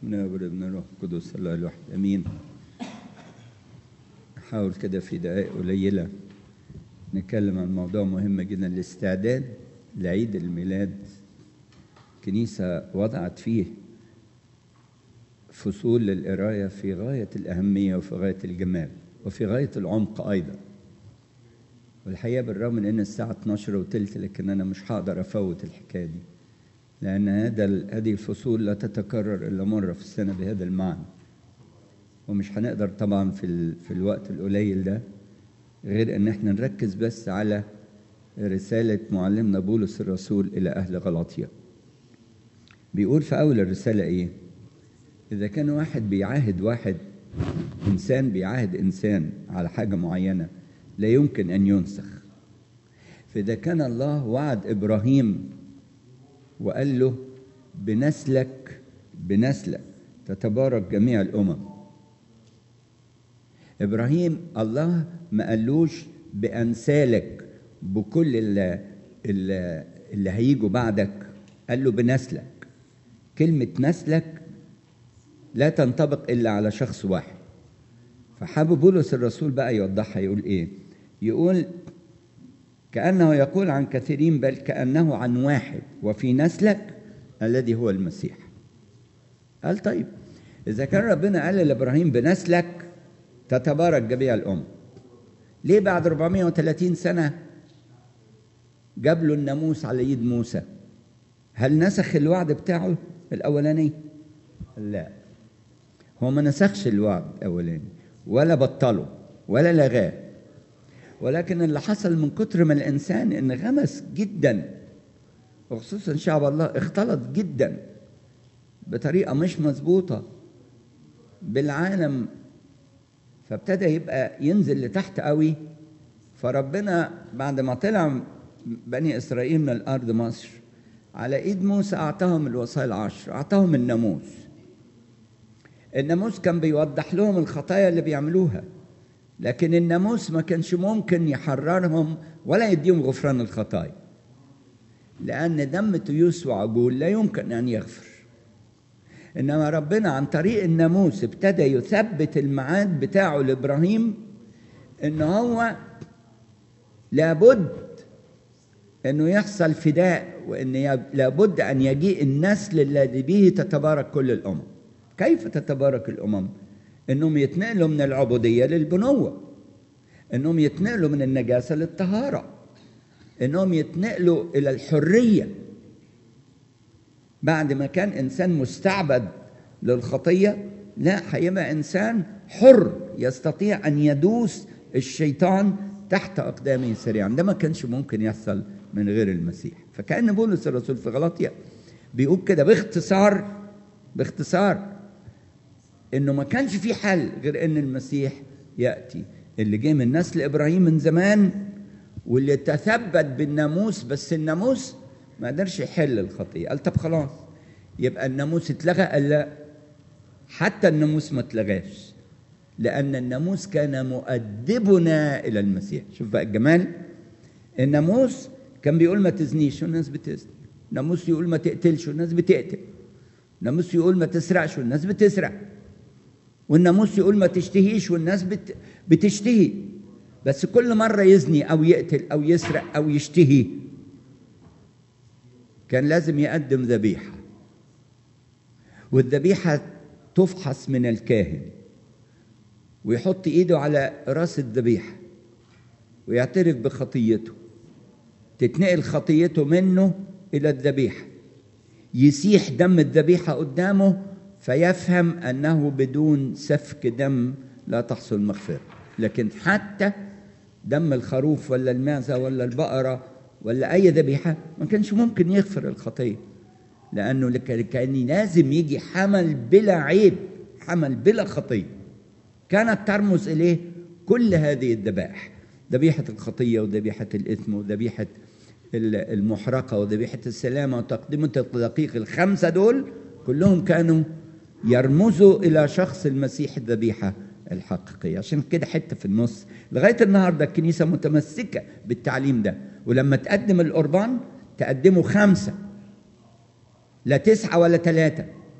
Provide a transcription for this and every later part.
نابر ابن الروح القدس الله الواحد امين نحاول كده في دقائق قليله نتكلم عن موضوع مهم جدا الاستعداد لعيد الميلاد الكنيسه وضعت فيه فصول للقرايه في غايه الاهميه وفي غايه الجمال وفي غايه العمق ايضا والحقيقه بالرغم من ان الساعه 12 وثلث لكن انا مش هقدر افوت الحكايه دي لأن هذا هذه الفصول لا تتكرر إلا مرة في السنة بهذا المعنى ومش هنقدر طبعا في ال... في الوقت القليل ده غير إن احنا نركز بس على رسالة معلمنا بولس الرسول إلى أهل غلاطيا بيقول في أول الرسالة إيه؟ إذا كان واحد بيعاهد واحد إنسان بيعاهد إنسان على حاجة معينة لا يمكن أن ينسخ فإذا كان الله وعد إبراهيم وقال له بنسلك بنسلك تتبارك جميع الامم ابراهيم الله ما قالوش بانسالك بكل اللي, اللي, اللي هيجوا بعدك قال له بنسلك كلمه نسلك لا تنطبق الا على شخص واحد فحابب بولس الرسول بقى يوضحها يقول ايه يقول كأنه يقول عن كثيرين بل كأنه عن واحد وفي نسلك الذي هو المسيح قال طيب إذا كان ربنا قال لإبراهيم بنسلك تتبارك جميع الأمم ليه بعد 430 سنة جاب له الناموس على يد موسى هل نسخ الوعد بتاعه الأولاني لا هو ما نسخش الوعد الأولاني ولا بطله ولا لغاه ولكن اللي حصل من كتر ما الانسان انغمس جدا وخصوصا شعب الله اختلط جدا بطريقه مش مظبوطه بالعالم فابتدى يبقى ينزل لتحت قوي فربنا بعد ما طلع بني اسرائيل من الارض مصر على ايد موسى اعطاهم الوصايا العشر اعطاهم الناموس الناموس كان بيوضح لهم الخطايا اللي بيعملوها لكن الناموس ما كانش ممكن يحررهم ولا يديهم غفران الخطايا لأن دم تيوس وعجول لا يمكن أن يغفر إنما ربنا عن طريق الناموس ابتدى يثبت الميعاد بتاعه لإبراهيم إن هو لابد إنه يحصل فداء وإن لابد أن يجيء النسل الذي به تتبارك كل الأمم كيف تتبارك الأمم؟ انهم يتنقلوا من العبوديه للبنوه انهم يتنقلوا من النجاسه للطهاره انهم يتنقلوا الى الحريه بعد ما كان انسان مستعبد للخطيه لا هيبقى انسان حر يستطيع ان يدوس الشيطان تحت اقدامه سريعا ده ما كانش ممكن يحصل من غير المسيح فكان بولس الرسول في غلطيا بيقول كده باختصار باختصار انه ما كانش في حل غير ان المسيح ياتي اللي جه من نسل ابراهيم من زمان واللي تثبت بالناموس بس الناموس ما قدرش يحل الخطيه قال طب خلاص يبقى الناموس اتلغى قال لا حتى الناموس ما اتلغاش لان الناموس كان مؤدبنا الى المسيح شوف بقى الجمال الناموس كان بيقول ما تزنيش والناس بتزني الناموس يقول ما تقتلش والناس بتقتل الناموس يقول ما تسرقش والناس بتسرق والناموس يقول ما تشتهيش والناس بت... بتشتهي بس كل مرة يزني أو يقتل أو يسرق أو يشتهي كان لازم يقدم ذبيحة والذبيحة تفحص من الكاهن ويحط إيده على رأس الذبيحة ويعترف بخطيته تتنقل خطيته منه إلى الذبيحة يسيح دم الذبيحة قدامه فيفهم انه بدون سفك دم لا تحصل مغفره لكن حتى دم الخروف ولا المعزه ولا البقره ولا اي ذبيحه ما كانش ممكن يغفر الخطيه لانه كان لازم يجي حمل بلا عيب حمل بلا خطيه كانت ترمز اليه كل هذه الذبائح ذبيحه الخطيه وذبيحه الاثم وذبيحه المحرقه وذبيحه السلامه وتقدمه الدقيق الخمسه دول كلهم كانوا يرمزوا الى شخص المسيح الذبيحه الحقيقيه عشان كده حته في النص لغايه النهارده الكنيسه متمسكه بالتعليم ده ولما تقدم القربان تقدمه خمسه لا تسعه ولا ثلاثه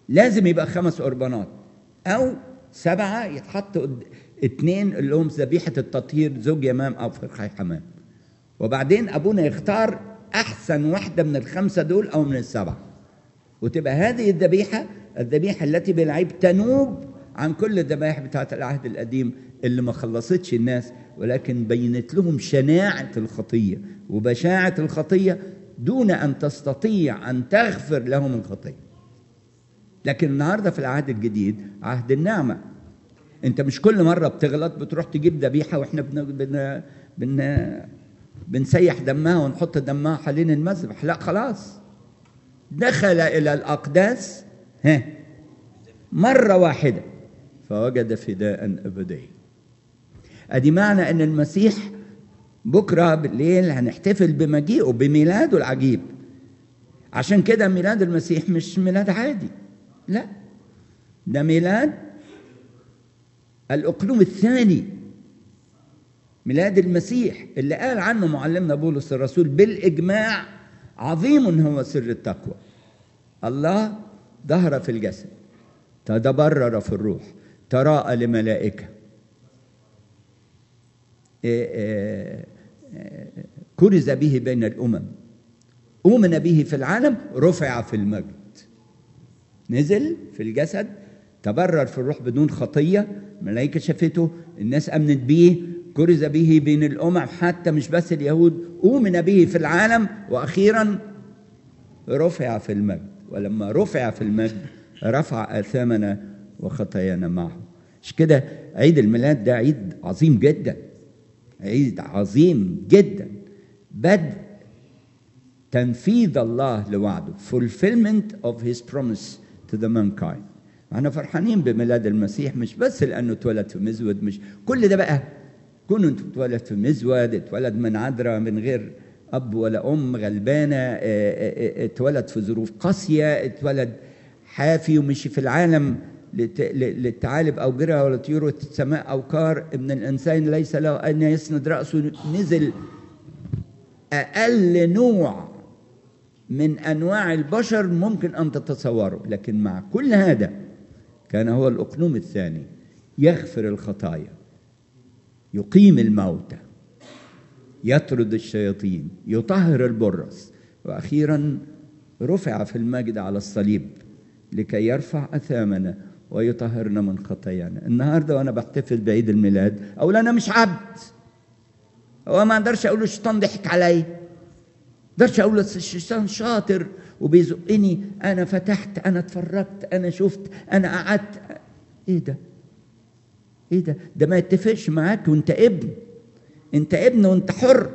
لازم يبقى خمس قربانات او سبعه يتحط قد- اتنين اللي هم ذبيحه التطهير زوج يمام او فرخي حمام وبعدين ابونا يختار احسن واحده من الخمسه دول او من السبعه وتبقى هذه الذبيحه الذبيحه التي بالعيب تنوب عن كل الذبائح بتاعت العهد القديم اللي ما خلصتش الناس ولكن بينت لهم شناعه الخطيه وبشاعه الخطيه دون ان تستطيع ان تغفر لهم الخطيه لكن النهارده في العهد الجديد عهد النعمه انت مش كل مره بتغلط بتروح تجيب ذبيحه واحنا بن بن بن بنسيح دمها ونحط دمها حوالين المذبح لا خلاص دخل الى الاقداس ها مره واحده فوجد فداء ابديا ادي معنى ان المسيح بكره بالليل هنحتفل بمجيئه بميلاده العجيب عشان كده ميلاد المسيح مش ميلاد عادي لا ده ميلاد الأقلوم الثاني ميلاد المسيح اللي قال عنه معلمنا بولس الرسول بالإجماع عظيم هو سر التقوى الله ظهر في الجسد تدبرر في الروح تراءى لملائكة إيه إيه إيه كرز به بين الأمم أؤمن به في العالم رفع في المجد نزل في الجسد تبرر في الروح بدون خطيه ملائكه شافته الناس امنت بيه كرز به بين الامم حتى مش بس اليهود أؤمن به في العالم واخيرا رفع في المجد ولما رفع في المجد رفع اثامنا وخطايانا معه مش كده عيد الميلاد ده عيد عظيم جدا عيد عظيم جدا بدء تنفيذ الله لوعده fulfillment of his promise to the mankind احنا فرحانين بميلاد المسيح مش بس لانه اتولد في مزود مش كل ده بقى كونه اتولد في مزود اتولد من عذراء من غير اب ولا ام غلبانه اه، اه، اه، اتولد في ظروف قاسيه اتولد حافي ومشي في العالم لت- ل- للثعالب او جرى ولا طيور السماء او كار ابن الانسان ليس له ان يسند راسه نزل اقل نوع من انواع البشر ممكن ان تتصوره لكن مع كل هذا كان هو الاقلوم الثاني يغفر الخطايا يقيم الموتى يطرد الشياطين يطهر البرص واخيرا رفع في المجد على الصليب لكي يرفع اثامنا ويطهرنا من خطايانا النهارده وانا بحتفل بعيد الميلاد اقول انا مش عبد هو ما اقدرش اقول الشيطان ضحك عليا اقدرش اقول أصل الشيطان شاطر وبيزقني انا فتحت انا اتفرجت انا شفت انا قعدت ايه ده ايه ده ده ما يتفقش معاك وانت ابن انت ابن وانت حر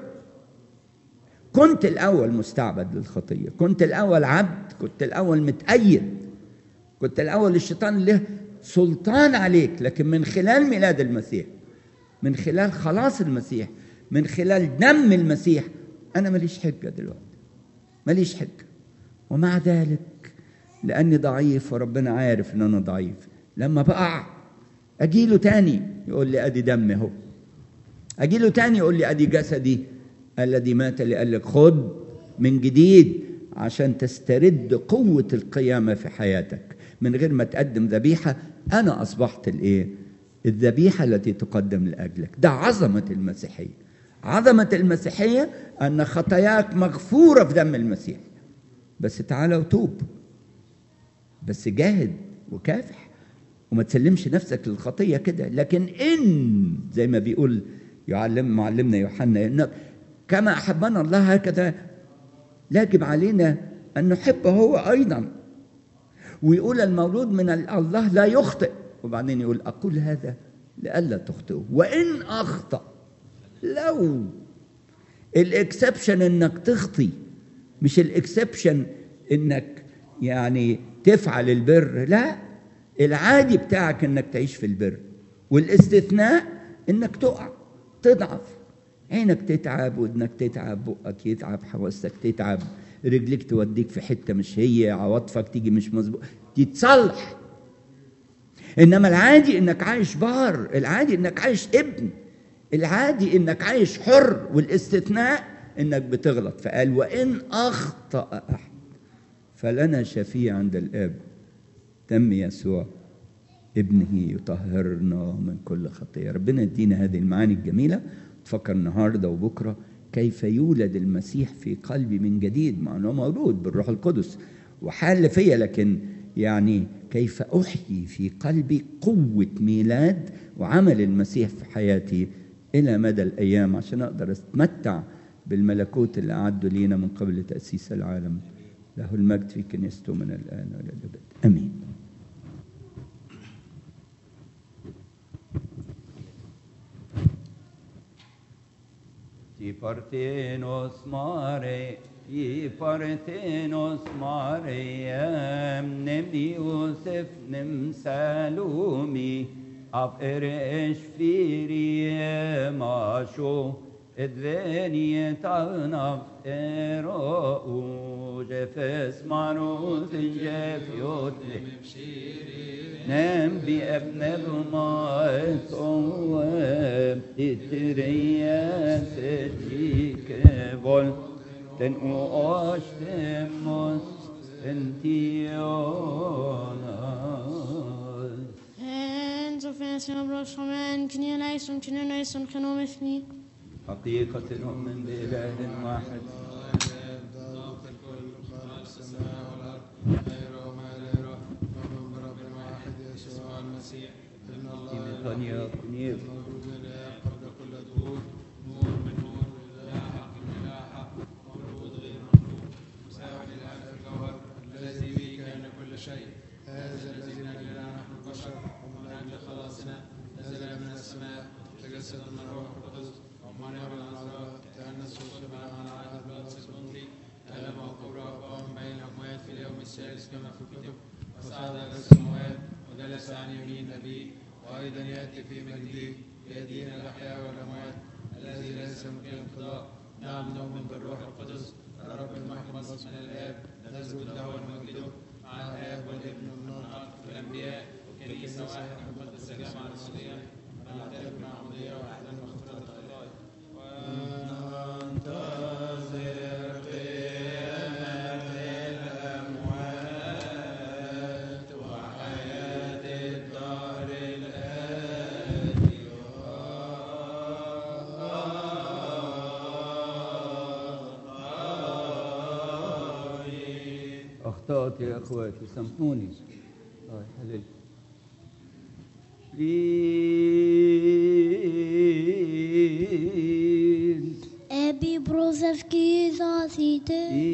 كنت الاول مستعبد للخطيه كنت الاول عبد كنت الاول متأيد كنت الاول الشيطان له سلطان عليك لكن من خلال ميلاد المسيح من خلال خلاص المسيح من خلال دم المسيح انا ماليش حجه دلوقتي ماليش حجه ومع ذلك لاني ضعيف وربنا عارف ان انا ضعيف لما بقع اجي له تاني يقول لي ادي دم اهو اجي له تاني يقول لي ادي جسدي الذي مات لأجلك خد من جديد عشان تسترد قوة القيامة في حياتك من غير ما تقدم ذبيحة أنا أصبحت الإيه؟ الذبيحة التي تقدم لأجلك ده عظمة المسيحية عظمة المسيحية أن خطاياك مغفورة في دم المسيح بس تعالى وتوب بس جاهد وكافح وما تسلمش نفسك للخطيه كده لكن ان زي ما بيقول يعلم معلمنا يوحنا انك كما احبنا الله هكذا يجب علينا ان نحبه هو ايضا ويقول المولود من الله لا يخطئ وبعدين يقول اقول هذا لئلا تخطئوا وان اخطا لو الاكسبشن انك تخطي مش الاكسبشن انك يعني تفعل البر لا العادي بتاعك انك تعيش في البر والاستثناء انك تقع تضعف عينك تتعب ودنك تتعب بقك يتعب حواستك تتعب رجلك توديك في حته مش هي عواطفك تيجي مش مظبوط تتصلح انما العادي انك عايش بار العادي انك عايش ابن العادي انك عايش حر والاستثناء انك بتغلط فقال وان اخطا احد فلنا شفيع عند الاب دم يسوع ابنه يطهرنا من كل خطية ربنا يدينا هذه المعاني الجميلة تفكر النهاردة وبكرة كيف يولد المسيح في قلبي من جديد مع أنه مولود بالروح القدس وحال فيا لكن يعني كيف أحيي في قلبي قوة ميلاد وعمل المسيح في حياتي إلى مدى الأيام عشان أقدر أتمتع بالملكوت اللي أعده لينا من قبل تأسيس العالم له المجد في كنيسته من الآن وإلى الأبد آمين Ti partenos mare, i partenos mare, nem Josef, nem Salumi, af eresh firi masho, ادفاني تغنف اراء جفاس معروس جاف يطلق نام بأبن بما صواب تتريا سجيك بول تنقو أشتمس انتيونا En så finns jag bra som en knäna som knäna som kan مثني حقيقة نؤمن بإله واحد إيمانيا كنيف الذي به كان كل شيء هذا الذي من اجلنا نحن البشر ومن اجل خلاصنا نزل من السماء تجسد من الروح القدس ومن يرى العذراء تأنس وصلب على عهد بلطس البنطي ألم وقبر وقام بين الأموات في اليوم الثالث كما في الكتب وصعد إلى السماوات وجلس عن يمين أبيه وأيضا يأتي في مجده ليدين الأحياء والأموات الذي ليس ممكن انقضاء نعم نؤمن بالروح القدس الرب المحمد من الآب نسجد له ونمجده مع الآب والابن والنار في الأنبياء وكنيسة واحدة مقدسة جامعة رسولية ونعترف معمودية واحدة مغفرة الخطايا وننتظر قيامة الأموات وحياة الدار الآتية أخطأت يا أخواتي سامحوني آه، حلل. Please. Ebi brozewski zasity